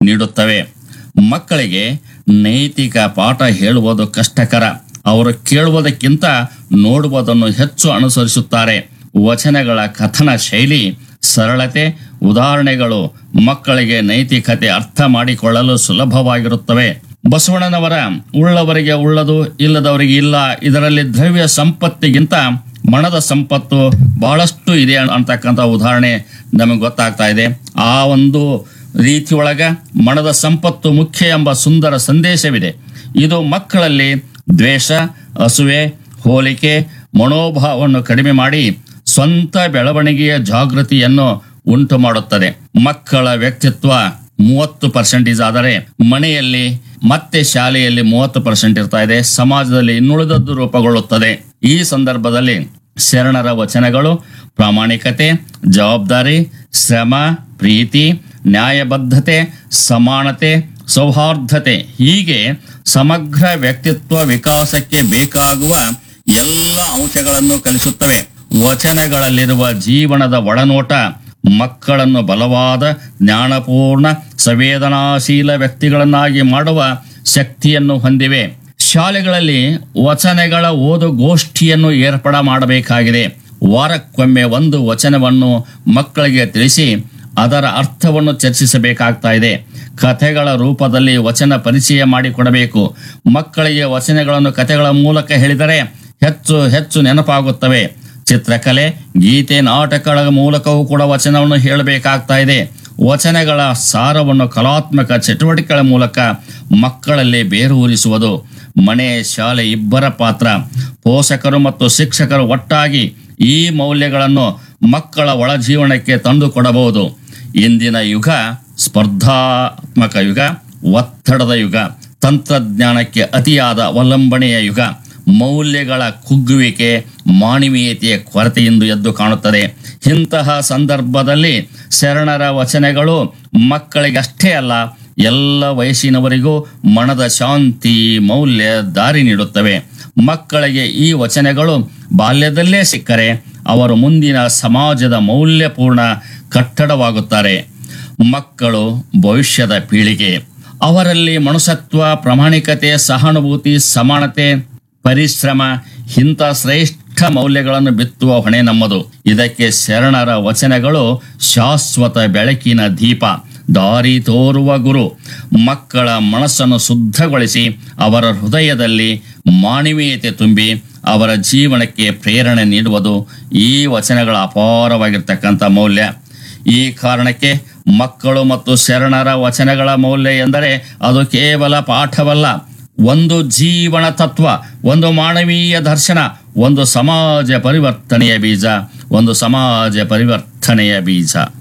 ನೀಡುತ್ತವೆ ಮಕ್ಕಳಿಗೆ ನೈತಿಕ ಪಾಠ ಹೇಳುವುದು ಕಷ್ಟಕರ ಅವರು ಕೇಳುವುದಕ್ಕಿಂತ ನೋಡುವುದನ್ನು ಹೆಚ್ಚು ಅನುಸರಿಸುತ್ತಾರೆ ವಚನಗಳ ಕಥನ ಶೈಲಿ ಸರಳತೆ ಉದಾಹರಣೆಗಳು ಮಕ್ಕಳಿಗೆ ನೈತಿಕತೆ ಅರ್ಥ ಮಾಡಿಕೊಳ್ಳಲು ಸುಲಭವಾಗಿರುತ್ತವೆ ಬಸವಣ್ಣನವರ ಉಳ್ಳವರಿಗೆ ಉಳ್ಳದು ಇಲ್ಲದವರಿಗೆ ಇಲ್ಲ ಇದರಲ್ಲಿ ದ್ರವ್ಯ ಸಂಪತ್ತಿಗಿಂತ ಮನದ ಸಂಪತ್ತು ಬಹಳಷ್ಟು ಇದೆ ಅಂತಕ್ಕಂಥ ಉದಾಹರಣೆ ನಮಗೆ ಗೊತ್ತಾಗ್ತಾ ಇದೆ ಆ ಒಂದು ರೀತಿಯೊಳಗ ಮನದ ಸಂಪತ್ತು ಮುಖ್ಯ ಎಂಬ ಸುಂದರ ಸಂದೇಶವಿದೆ ಇದು ಮಕ್ಕಳಲ್ಲಿ ದ್ವೇಷ ಅಸುವೆ ಹೋಲಿಕೆ ಮನೋಭಾವವನ್ನು ಕಡಿಮೆ ಮಾಡಿ ಸ್ವಂತ ಬೆಳವಣಿಗೆಯ ಜಾಗೃತಿಯನ್ನು ಉಂಟು ಮಾಡುತ್ತದೆ ಮಕ್ಕಳ ವ್ಯಕ್ತಿತ್ವ ಮೂವತ್ತು ಪರ್ಸೆಂಟೇಜ್ ಆದರೆ ಮನೆಯಲ್ಲಿ ಮತ್ತೆ ಶಾಲೆಯಲ್ಲಿ ಮೂವತ್ತು ಪರ್ಸೆಂಟ್ ಇರ್ತಾ ಇದೆ ಸಮಾಜದಲ್ಲಿ ಇನ್ನುಳಿದದ್ದು ರೂಪುಗೊಳ್ಳುತ್ತದೆ ಈ ಸಂದರ್ಭದಲ್ಲಿ ಶರಣರ ವಚನಗಳು ಪ್ರಾಮಾಣಿಕತೆ ಜವಾಬ್ದಾರಿ ಶ್ರಮ ಪ್ರೀತಿ ನ್ಯಾಯಬದ್ಧತೆ ಸಮಾನತೆ ಸೌಹಾರ್ದತೆ ಹೀಗೆ ಸಮಗ್ರ ವ್ಯಕ್ತಿತ್ವ ವಿಕಾಸಕ್ಕೆ ಬೇಕಾಗುವ ಎಲ್ಲ ಅಂಶಗಳನ್ನು ಕಲಿಸುತ್ತವೆ ವಚನಗಳಲ್ಲಿರುವ ಜೀವನದ ಒಳನೋಟ ಮಕ್ಕಳನ್ನು ಬಲವಾದ ಜ್ಞಾನಪೂರ್ಣ ಸಂವೇದನಾಶೀಲ ವ್ಯಕ್ತಿಗಳನ್ನಾಗಿ ಮಾಡುವ ಶಕ್ತಿಯನ್ನು ಹೊಂದಿವೆ ಶಾಲೆಗಳಲ್ಲಿ ವಚನಗಳ ಓದು ಗೋಷ್ಠಿಯನ್ನು ಏರ್ಪಡ ಮಾಡಬೇಕಾಗಿದೆ ವಾರಕ್ಕೊಮ್ಮೆ ಒಂದು ವಚನವನ್ನು ಮಕ್ಕಳಿಗೆ ತಿಳಿಸಿ ಅದರ ಅರ್ಥವನ್ನು ಚರ್ಚಿಸಬೇಕಾಗ್ತಾ ಇದೆ ಕಥೆಗಳ ರೂಪದಲ್ಲಿ ವಚನ ಪರಿಚಯ ಮಾಡಿಕೊಡಬೇಕು ಮಕ್ಕಳಿಗೆ ವಚನಗಳನ್ನು ಕಥೆಗಳ ಮೂಲಕ ಹೇಳಿದರೆ ಹೆಚ್ಚು ಹೆಚ್ಚು ನೆನಪಾಗುತ್ತವೆ ಚಿತ್ರಕಲೆ ಗೀತೆ ನಾಟಕಗಳ ಮೂಲಕವೂ ಕೂಡ ವಚನವನ್ನು ಹೇಳಬೇಕಾಗ್ತಾ ಇದೆ ವಚನಗಳ ಸಾರವನ್ನು ಕಲಾತ್ಮಕ ಚಟುವಟಿಕೆಗಳ ಮೂಲಕ ಮಕ್ಕಳಲ್ಲಿ ಬೇರೂರಿಸುವುದು ಮನೆ ಶಾಲೆ ಇಬ್ಬರ ಪಾತ್ರ ಪೋಷಕರು ಮತ್ತು ಶಿಕ್ಷಕರು ಒಟ್ಟಾಗಿ ಈ ಮೌಲ್ಯಗಳನ್ನು ಮಕ್ಕಳ ಒಳ ಜೀವನಕ್ಕೆ ತಂದುಕೊಡಬಹುದು ಇಂದಿನ ಯುಗ ಸ್ಪರ್ಧಾತ್ಮಕ ಯುಗ ಒತ್ತಡದ ಯುಗ ತಂತ್ರಜ್ಞಾನಕ್ಕೆ ಅತಿಯಾದ ಅವಲಂಬನೆಯ ಯುಗ ಮೌಲ್ಯಗಳ ಕುಗ್ಗುವಿಕೆ ಮಾನವೀಯತೆಯ ಕೊರತೆಯಿಂದ ಎದ್ದು ಕಾಣುತ್ತದೆ ಇಂತಹ ಸಂದರ್ಭದಲ್ಲಿ ಶರಣರ ವಚನಗಳು ಮಕ್ಕಳಿಗೆ ಅಷ್ಟೇ ಅಲ್ಲ ಎಲ್ಲ ವಯಸ್ಸಿನವರಿಗೂ ಮನದ ಶಾಂತಿ ಮೌಲ್ಯ ದಾರಿ ನೀಡುತ್ತವೆ ಮಕ್ಕಳಿಗೆ ಈ ವಚನಗಳು ಬಾಲ್ಯದಲ್ಲೇ ಸಿಕ್ಕರೆ ಅವರು ಮುಂದಿನ ಸಮಾಜದ ಮೌಲ್ಯಪೂರ್ಣ ಕಟ್ಟಡವಾಗುತ್ತಾರೆ ಮಕ್ಕಳು ಭವಿಷ್ಯದ ಪೀಳಿಗೆ ಅವರಲ್ಲಿ ಮನುಷ್ಯತ್ವ ಪ್ರಾಮಾಣಿಕತೆ ಸಹಾನುಭೂತಿ ಸಮಾನತೆ ಪರಿಶ್ರಮ ಇಂಥ ಶ್ರೇಷ್ಠ ಮೌಲ್ಯಗಳನ್ನು ಬಿತ್ತುವ ಹೊಣೆ ನಮ್ಮದು ಇದಕ್ಕೆ ಶರಣರ ವಚನಗಳು ಶಾಶ್ವತ ಬೆಳಕಿನ ದೀಪ ದಾರಿ ತೋರುವ ಗುರು ಮಕ್ಕಳ ಮನಸ್ಸನ್ನು ಶುದ್ಧಗೊಳಿಸಿ ಅವರ ಹೃದಯದಲ್ಲಿ ಮಾನವೀಯತೆ ತುಂಬಿ ಅವರ ಜೀವನಕ್ಕೆ ಪ್ರೇರಣೆ ನೀಡುವುದು ಈ ವಚನಗಳ ಅಪಾರವಾಗಿರ್ತಕ್ಕಂಥ ಮೌಲ್ಯ ಈ ಕಾರಣಕ್ಕೆ ಮಕ್ಕಳು ಮತ್ತು ಶರಣರ ವಚನಗಳ ಮೌಲ್ಯ ಎಂದರೆ ಅದು ಕೇವಲ ಪಾಠವಲ್ಲ ಒಂದು ಜೀವನ ತತ್ವ ಒಂದು ಮಾನವೀಯ ದರ್ಶನ ಒಂದು ಸಮಾಜ ಪರಿವರ್ತನೆಯ ಬೀಜ ಒಂದು ಸಮಾಜ ಪರಿವರ್ತನೆಯ ಬೀಜ